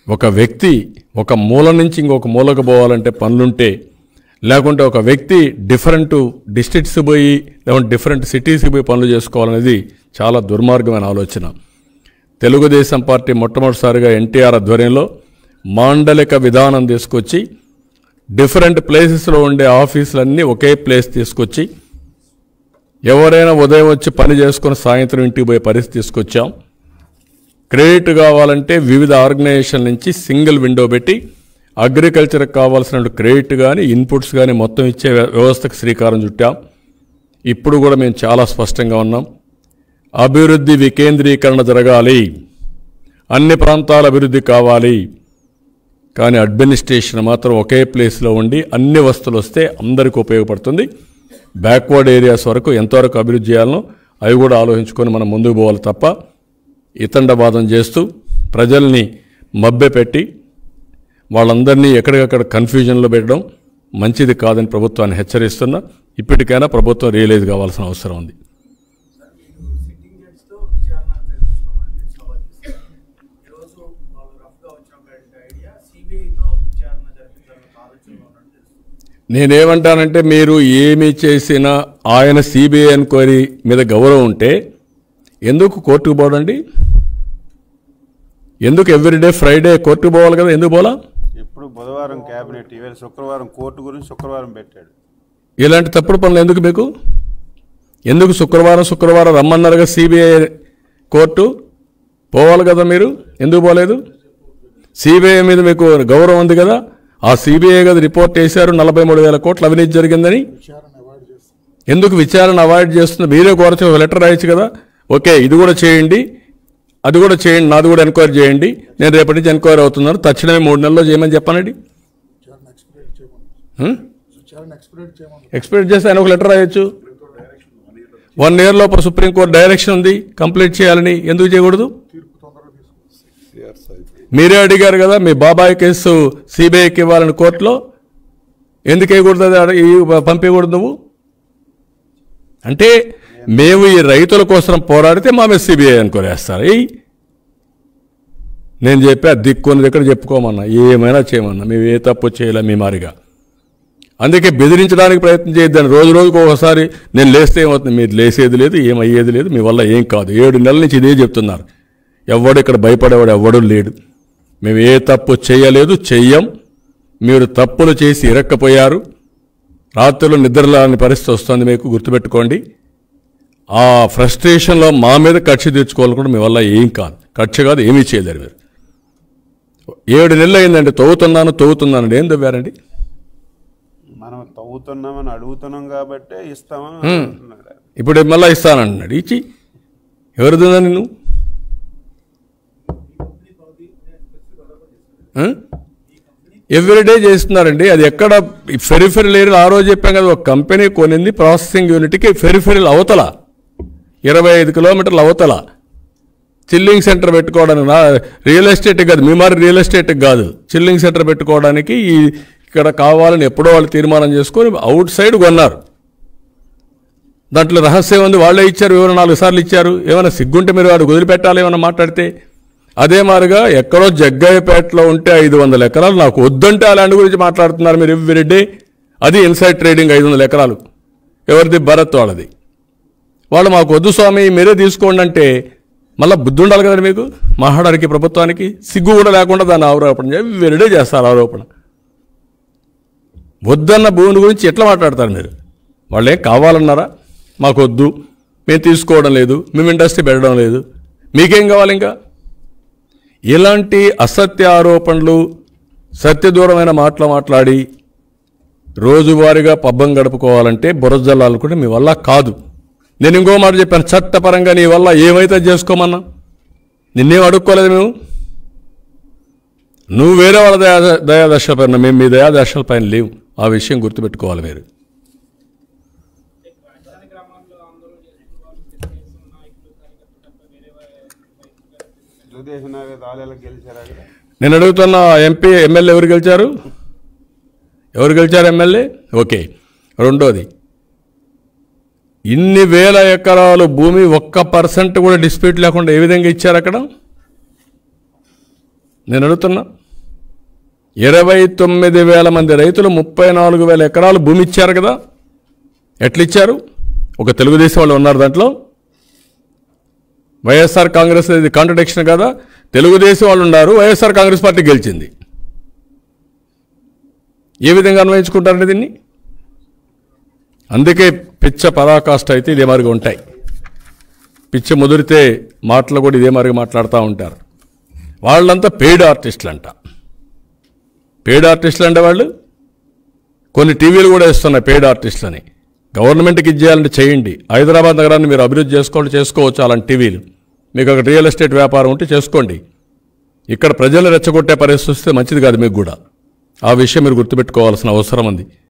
ఒక వ్యక్తి ఒక మూల నుంచి ఇంకొక మూలకు పోవాలంటే పనులుంటే లేకుంటే ఒక వ్యక్తి డిఫరెంట్ డిస్ట్రిక్ట్స్ పోయి లేకుంటే డిఫరెంట్ సిటీస్కి పోయి పనులు చేసుకోవాలనేది చాలా దుర్మార్గమైన ఆలోచన తెలుగుదేశం పార్టీ మొట్టమొదటిసారిగా ఎన్టీఆర్ ఆధ్వర్యంలో మాండలిక విధానం తీసుకొచ్చి డిఫరెంట్ ప్లేసెస్లో ఉండే ఆఫీసులన్నీ ఒకే ప్లేస్ తీసుకొచ్చి ఎవరైనా ఉదయం వచ్చి పని చేసుకుని సాయంత్రం ఇంటికి పోయే పరిస్థితి తీసుకొచ్చాం క్రెడిట్ కావాలంటే వివిధ ఆర్గనైజేషన్ నుంచి సింగిల్ విండో పెట్టి అగ్రికల్చర్కి కావాల్సిన క్రెడిట్ కానీ ఇన్పుట్స్ కానీ మొత్తం ఇచ్చే వ్య- వ్యవస్థకు శ్రీకారం చుట్టాం ఇప్పుడు కూడా మేము చాలా స్పష్టంగా ఉన్నాం అభివృద్ధి వికేంద్రీకరణ జరగాలి అన్ని ప్రాంతాల అభివృద్ధి కావాలి కానీ అడ్మినిస్ట్రేషన్ మాత్రం ఒకే ప్లేస్లో ఉండి అన్ని వస్తువులు వస్తే అందరికీ ఉపయోగపడుతుంది బ్యాక్వర్డ్ ఏరియాస్ వరకు ఎంతవరకు అభివృద్ధి చేయాలనో అవి కూడా ఆలోచించుకొని మనం ముందుకు పోవాలి తప్ప ఇతండవాదం చేస్తూ ప్రజల్ని మభ్యపెట్టి వాళ్ళందరినీ ఎక్కడికక్కడ కన్ఫ్యూజన్లో పెట్టడం మంచిది కాదని ప్రభుత్వాన్ని హెచ్చరిస్తున్నా ఇప్పటికైనా ప్రభుత్వం రియలైజ్ కావాల్సిన అవసరం ఉంది సిట్టింగ్ జడ్జ్ తో విచారణ జరిపించుకోమని మీరు సవాల్ చేస్తారు ఈరోజు వాళ్ళు రఫ్ గా వచ్చిన ఐడియా సిబిఐతో విచారణ జరిపించాలన్న ఆలోచనలో ఉన్నట్టు తెలుస్తుంది నేనేమంటానంటే మీరు ఏమి చేసినా ఆయన సిబిఐ ఎంక్వైరీ మీద గౌరవం ఉంటే ఎందుకు కోర్టుకు పోడండి ఎందుకు ఎవ్రీడే ఫ్రైడే కోర్టుకు పోవాలి కదా ఎందుకు పోలా ఇప్పుడు బుధవారం కేబినెట్ ఈవేళ శుక్రవారం కోర్టు గురించి శుక్రవారం పెట్టాడు ఇలాంటి తప్పుడు పనులు ఎందుకు మీకు ఎందుకు శుక్రవారం శుక్రవారం రమ్మన్నారుగా సిబిఐ కోర్టు పోవాలి కదా మీరు ఎందుకు పోలేదు సిబిఐ మీద మీకు గౌరవం ఉంది కదా ఆ సిబిఐ కదా రిపోర్ట్ వేశారు నలభై మూడు వేల కోట్ల అవినీతి జరిగిందని ఎందుకు విచారణ అవాయిడ్ చేస్తుంది మీరే కోరచ్చు ఒక లెటర్ రాయొచ్చు కదా ఓకే ఇది కూడా చేయండి అది కూడా చేయండి నాది కూడా ఎంక్వైరీ చేయండి నేను రేపటి నుంచి ఎంక్వైరీ అవుతున్నాను తక్షణమే మూడు నెలల్లో చేయమని చెప్పనండి విచారణ ఎక్స్పైర్ చేయమని హ్మ్? విచారణ ఎక్స్పైర్ చేయమని ఎక్స్పెక్ట్ చేస్తే ఆయన ఒక లెటర్ రాయొచ్చు వన్ ఇయర్ లోపల సుప్రీంకోర్టు డైరెక్షన్ ఉంది కంప్లీట్ చేయాలని ఎందుకు చేయకూడదు తీర్పు తొందరగా తీసుకుంటాం మీరే అడిగారు కదా మీ బాబాయ్ కేసు సిబిఐకి ఇవ్వాలని కోర్టులో ఎందుకు వేయకూడదు అది అడ- ఈ పంపించకూడదు నువ్వు అంటే మేము ఈ రైతుల కోసం పోరాడితే మా మీద సిబిఐ అనుకోరేస్తారు ఏయ్ నేను చెప్పా దిక్కుని దగ్గర చెప్పుకోమన్నా ఏమైనా చేయమన్నా మేము ఏ తప్పు చేయలే మీ మారిగా అందుకే బెదిరించడానికి ప్రయత్నం చేయొద్దని రోజు రోజుకు ఒకసారి నేను లేస్తే ఏమవుతుంది మీరు లేసేది లేదు ఏమయ్యేది లేదు మీ వల్ల ఏం కాదు ఏడు నెలల నుంచి ఇదే చెప్తున్నారు ఎవడు ఇక్కడ భయపడేవాడు ఎవడు లేడు మేము ఏ తప్పు చేయలేదు చెయ్యం మీరు తప్పులు చేసి ఇరక్కపోయారు రాత్రులు నిద్రలాని పరిస్థితి వస్తుంది మీకు గుర్తుపెట్టుకోండి ఆ ఫ్రస్ట్రేషన్లో మా మీద కక్ష తీర్చుకోవాలి కూడా మీ వల్ల ఏం కాదు కక్ష కాదు ఏమీ చేయలేరు మీరు ఏడు నెలలు అయిందండి తవ్వుతున్నాను తవ్వుతున్నాను ఏం తవ్వారండి మనం తవ్వుతున్నామని అడుగుతున్నాం కాబట్టే ఇస్తామని అంటున్నాడు ఆయన. ఇప్పుడు మళ్ళీ ఇస్తానంటున్నాడు ఇచ్చి ఎవరిదిందా నిన్ను ఎవ్రీడే చేస్తున్నారండి అది ఎక్కడ ఫెరిఫెరల్ ఏరియా ఆ రోజు చెప్పాం కదా ఒక కంపెనీ కొనింది ప్రాసెసింగ్ యూనిట్కి ఫెరిఫెరల్ అవతల ఇరవై ఐదు కిలోమీటర్ల అవతల చిల్లింగ్ సెంటర్ పెట్టుకోవడానికి నా రియల్ ఎస్టేట్ కాదు మీ మరి రియల్ ఎస్టేట్ కాదు చిల్లింగ్ సెంటర్ పెట్టుకోవడానికి ఈ ఇక్కడ కావాలని ఎప్పుడో వాళ్ళు తీర్మానం చేసుకొని అవుట్ సైడ్ కొన్నారు దాంట్లో రహస్యం ఉంది వాళ్ళే ఇచ్చారు ఎవరు నాలుగు సార్లు ఇచ్చారు ఏమైనా సిగ్గుంటే మీరు వాడు వదిలిపెట్టాలి ఏమైనా మాట్లాడితే అదే మాదిరిగా ఎక్కడో జగ్గయ్యపేటలో ఉంటే ఐదు వందల ఎకరాలు నాకు వద్దంటే ఆ ల్యాండ్ గురించి మాట్లాడుతున్నారు మీరు ఎవ్రీడే అది ఇన్సైడ్ ట్రేడింగ్ ఐదు వందల ఎకరాలు ఎవరిది భరత్ వాళ్ళది వాళ్ళు మాకు వద్దు స్వామి మీరే తీసుకోండి అంటే మళ్ళీ బుద్ధి ఉండాలి కదండి మీకు మాట్లాడడానికి ప్రభుత్వానికి సిగ్గు కూడా లేకుండా దాన్ని ఆరోపణ చేసి వెరిడే చేస్తారు ఆరోపణ వద్దన్న భూమిని గురించి ఎట్లా మాట్లాడతారు మీరు వాళ్ళు ఏం కావాలన్నారా మాకు వద్దు మేము తీసుకోవడం లేదు మేము ఇండస్ట్రీ పెట్టడం లేదు మీకేం కావాలి ఇంకా ఇలాంటి అసత్య ఆరోపణలు సత్యదూరమైన మాటలు మాట్లాడి రోజువారీగా పబ్బం గడుపుకోవాలంటే బురజల్లాలనుకుంటే మీ వల్ల కాదు నేను ఇంకో మాట చెప్పాను చట్టపరంగా నీ వల్ల ఏమైతే చేసుకోమన్నా నిన్నేం అడుక్కోలేదు మేము నువ్వు వేరే వాళ్ళ దయా దయాదర్శల పైన మేము మీ దయాదర్శల పైన లేవు ఆ విషయం గుర్తుపెట్టుకోవాలి మీరు రాజధాని గ్రామాల్లో ఆందోళన చేస్తున్న వాళ్ళు తెలుగుదేశం నాయకులు కార్యకర్తలు తప్ప వేరే వారు తెలుగుదేశం నాయకులు తాళేళ్ళకి గెలిచారు అక్కడ నేను అడుగుతున్న ఎంపీ ఎమ్మెల్యే ఎవరు గెలిచారు ఎవరు గెలిచారు ఎమ్మెల్యే ఓకే రెండోది ఇన్ని వేల ఎకరాలు భూమి ఒక్క పర్సెంట్ కూడా డిస్ప్యూట్ లేకుండా ఏ విధంగా ఇచ్చారు అక్కడ నేను అడుగుతున్నా ఇరవై తొమ్మిది వేల మంది రైతులు ముప్పై నాలుగు వేల ఎకరాలు భూమి ఇచ్చారు కదా ఎట్లిచ్చారు ఒక తెలుగుదేశం వాళ్ళు ఉన్నారు దాంట్లో వైఎస్ఆర్ కాంగ్రెస్ ఇది కాంట్రడిక్షన్ కదా తెలుగుదేశం వాళ్ళు ఉన్నారు వైఎస్ఆర్ కాంగ్రెస్ పార్టీ గెలిచింది ఏ విధంగా అన్వయించుకుంటారండి దీన్ని అందుకే పిచ్చ పరాకాష్ట అయితే ఇదే మాదిరిగా ఉంటాయి పిచ్చ ముదిరితే మాటలు కూడా ఇదే మాదిరిగా మాట్లాడుతూ ఉంటారు వాళ్ళంతా పెయిడ్ ఆర్టిస్టులు అంట పెయిడ్ ఆర్టిస్టులు అంటే వాళ్ళు కొన్ని టీవీలు కూడా ఇస్తున్నాయి పెయిడ్ ఆర్టిస్టులని గవర్నమెంట్కి ఇచ్చేయాలంటే చేయండి హైదరాబాద్ నగరాన్ని మీరు అభివృద్ధి చేసుకోవాలి చేసుకోవచ్చు అలాంటి టీవీలు మీకు ఒక రియల్ ఎస్టేట్ వ్యాపారం ఉంటే చేసుకోండి ఇక్కడ ప్రజలు రెచ్చగొట్టే పరిస్థితి వస్తే మంచిది కాదు మీకు కూడా ఆ విషయం మీరు గుర్తుపెట్టుకోవాల్సిన అవసరం ఉంది